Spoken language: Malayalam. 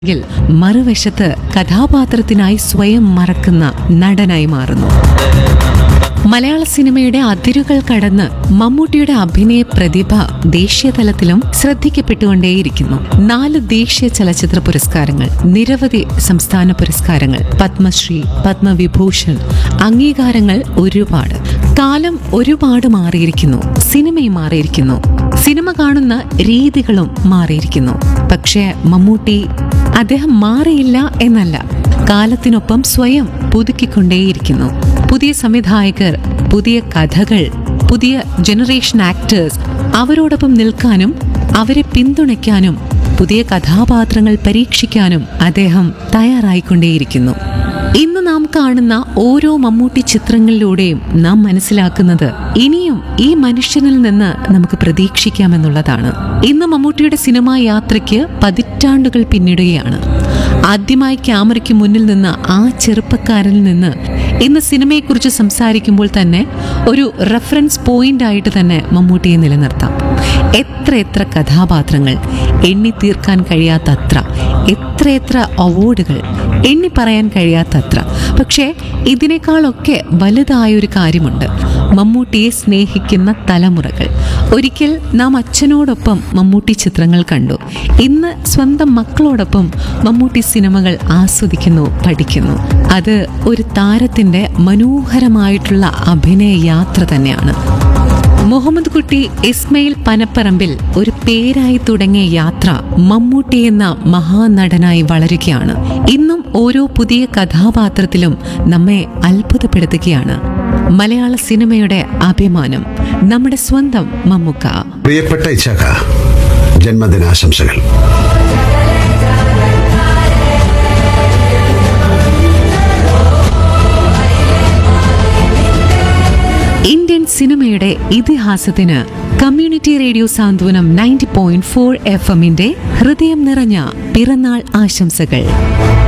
എങ്കിൽ മറുവശത്ത് കഥാപാത്രത്തിനായി സ്വയം മറക്കുന്ന നടനായി മാറുന്നു മലയാള സിനിമയുടെ അതിരുകൾ കടന്ന് മമ്മൂട്ടിയുടെ അഭിനയ പ്രതിഭ ദേശീയതലത്തിലും ശ്രദ്ധിക്കപ്പെട്ടുകൊണ്ടേയിരിക്കുന്നു നാല് ദേശീയ ചലച്ചിത്ര പുരസ്കാരങ്ങൾ നിരവധി സംസ്ഥാന പുരസ്കാരങ്ങൾ പത്മശ്രീ പത്മവിഭൂഷൺ അംഗീകാരങ്ങൾ ഒരുപാട് കാലം ഒരുപാട് മാറിയിരിക്കുന്നു സിനിമയും മാറിയിരിക്കുന്നു സിനിമ കാണുന്ന രീതികളും മാറിയിരിക്കുന്നു പക്ഷേ മമ്മൂട്ടി അദ്ദേഹം മാറിയില്ല എന്നല്ല കാലത്തിനൊപ്പം സ്വയം പുതുക്കിക്കൊണ്ടേയിരിക്കുന്നു പുതിയ സംവിധായകർ പുതിയ കഥകൾ പുതിയ ജനറേഷൻ ആക്ടേഴ്സ് അവരോടൊപ്പം നിൽക്കാനും അവരെ പിന്തുണയ്ക്കാനും പുതിയ കഥാപാത്രങ്ങൾ പരീക്ഷിക്കാനും അദ്ദേഹം തയ്യാറായിക്കൊണ്ടേയിരിക്കുന്നു ഇന്ന് നാം കാണുന്ന ഓരോ മമ്മൂട്ടി ചിത്രങ്ങളിലൂടെയും നാം മനസ്സിലാക്കുന്നത് ഇനിയും ഈ മനുഷ്യനിൽ നിന്ന് നമുക്ക് പ്രതീക്ഷിക്കാമെന്നുള്ളതാണ് ഇന്ന് മമ്മൂട്ടിയുടെ സിനിമാ യാത്രയ്ക്ക് പതിറ്റാണ്ടുകൾ പിന്നിടുകയാണ് ആദ്യമായി ക്യാമറയ്ക്ക് മുന്നിൽ നിന്ന് ആ ചെറുപ്പക്കാരനിൽ നിന്ന് ഇന്ന് സിനിമയെക്കുറിച്ച് സംസാരിക്കുമ്പോൾ തന്നെ ഒരു റെഫറൻസ് പോയിന്റ് ആയിട്ട് തന്നെ മമ്മൂട്ടിയെ നിലനിർത്താം എത്ര എത്ര കഥാപാത്രങ്ങൾ എണ്ണി തീർക്കാൻ കഴിയാത്തത്ര എത്രയെത്ര അവാർഡുകൾ എണ്ണി പറയാൻ കഴിയാത്തത്ര പക്ഷേ ഇതിനേക്കാളൊക്കെ വലുതായൊരു കാര്യമുണ്ട് മമ്മൂട്ടിയെ സ്നേഹിക്കുന്ന തലമുറകൾ ഒരിക്കൽ നാം അച്ഛനോടൊപ്പം മമ്മൂട്ടി ചിത്രങ്ങൾ കണ്ടു ഇന്ന് സ്വന്തം മക്കളോടൊപ്പം മമ്മൂട്ടി സിനിമകൾ ആസ്വദിക്കുന്നു പഠിക്കുന്നു അത് ഒരു താരത്തിൻ്റെ മനോഹരമായിട്ടുള്ള അഭിനയ യാത്ര തന്നെയാണ് മുഹമ്മദ് കുട്ടി ഇസ്മയിൽ പനപ്പറമ്പിൽ ഒരു പേരായി തുടങ്ങിയ യാത്ര മമ്മൂട്ടി എന്ന മഹാനടനായി വളരുകയാണ് ഇന്നും ഓരോ പുതിയ കഥാപാത്രത്തിലും നമ്മെ അത്ഭുതപ്പെടുത്തുകയാണ് മലയാള സിനിമയുടെ അഭിമാനം നമ്മുടെ സ്വന്തം മമ്മുക്ക പ്രിയപ്പെട്ട ഇച്ഛാക്ക ജന്മദിനാശംസകൾ ഇന്ത്യൻ സിനിമയുടെ ഇതിഹാസത്തിന് community radio Santhwanam ninety point four F എമ്മിന്റെ ഹൃദയം നിറഞ്ഞ പിറന്നാൾ ആശംസകൾ